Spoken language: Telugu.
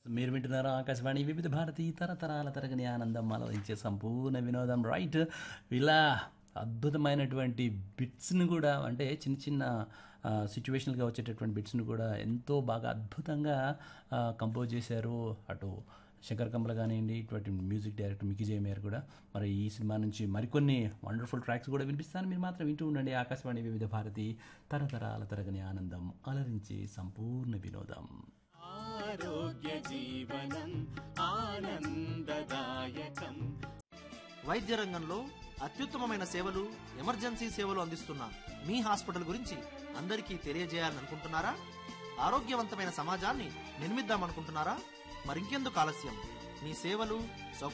మీరు వింటున్నారా ఆకాశవాణి వివిధ భారతి తరతరాల తరగని ఆనందం ఆలోచించే సంపూర్ణ వినోదం రైట్ ఇలా అద్భుతమైనటువంటి బిట్స్ని కూడా అంటే చిన్న చిన్న సిచ్యువేషనల్గా వచ్చేటటువంటి బిట్స్ని కూడా ఎంతో బాగా అద్భుతంగా కంపోజ్ చేశారు అటు శంకర్ కమల కానివ్వండి ఇటువంటి మ్యూజిక్ డైరెక్టర్ మికి జయమేర్ కూడా మరి ఈ సినిమా నుంచి మరికొన్ని వండర్ఫుల్ ట్రాక్స్ కూడా వినిపిస్తాను మీరు మాత్రం వింటూ ఉండండి ఆకాశవాణి వివిధ భారతి తరతరాల తరగని ఆనందం అలరించి సంపూర్ణ వినోదం ఆరోగ్య జీవనం ఆనందదాయకం వైద్య రంగంలో అత్యుత్తమమైన సేవలు ఎమర్జెన్సీ సేవలు అందిస్తున్న మీ హాస్పిటల్ గురించి అందరికీ తెలియజేయాలనుకుంటున్నారా ఆరోగ్యవంతమైన సమాజాన్ని నిర్మిద్దామనుకుంటున్నారా మరింకెందుకు ఆలస్యం మీ సేవలు